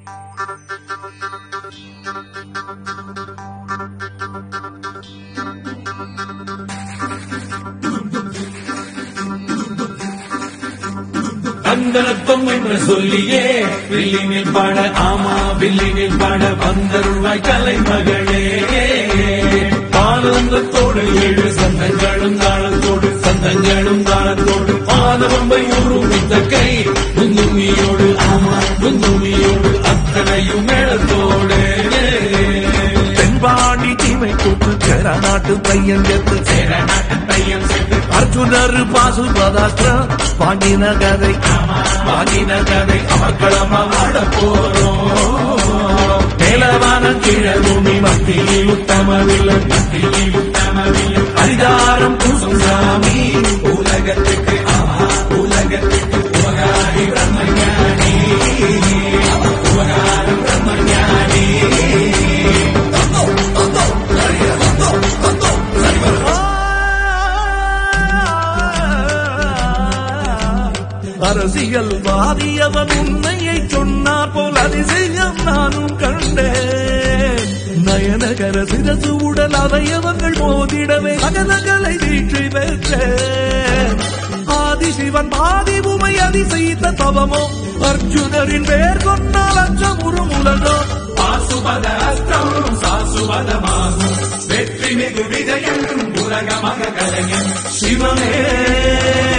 அந்தரத்தம் என்று சொல்லியே வில்லினில் பாட ஆமா வில்லினில் பாட வந்தருள்வாய் கலைமகளே ஆனந்தத்தோடு ஏழு சந்தங்களும் தாளத்தோடு சந்தங்களும் தாளத்தோடு ஆனவம்பை உருவித்த கை குந்துமியோடு ஆமா குந்துமியோடு அத்தனையும் மேளத்தோடு தென்பாண்டி தீமை கூட்டு சேர நாட்டு பையன் செத்து சேர நாட்டு பையன் சென்று அர்ஜுனர் பாசுபதாஸ்திரம் பாண்டின கதை வாங்கின கதை அமக்களமா வாழ போறோம் மேலவானம் கீழ பூமி மத்தியில் உத்தமவில்லை மத்தியில் உத்தமவில்லை அதிகாரம் பூசும் சாமி உலகத்துக்கு ஆமா உலகத்துக்கு உபகாரி பிரம்மஞானி உபகாரம் பிரம்மஞானி அரசியல் வாதியவன் உண்மையை சொன்னார் போல் அதிசயம் நானும் கண்டேன் நயனகர சிரசு உடல் அவயவங்கள் மோதிடவே அகலங்களை வீற்றி பெற்றேன் ஆதிசிவன் பாதி உமை அதிசயித்த தவமோ அர்ஜுனரின் பேர் கொண்டால் அச்சமுறும் உலகம் பாசுபத அஸ்தம் சாசுபதமாகும் வெற்றி மிகு விஜயம் உலகமக கலைஞன் சிவமே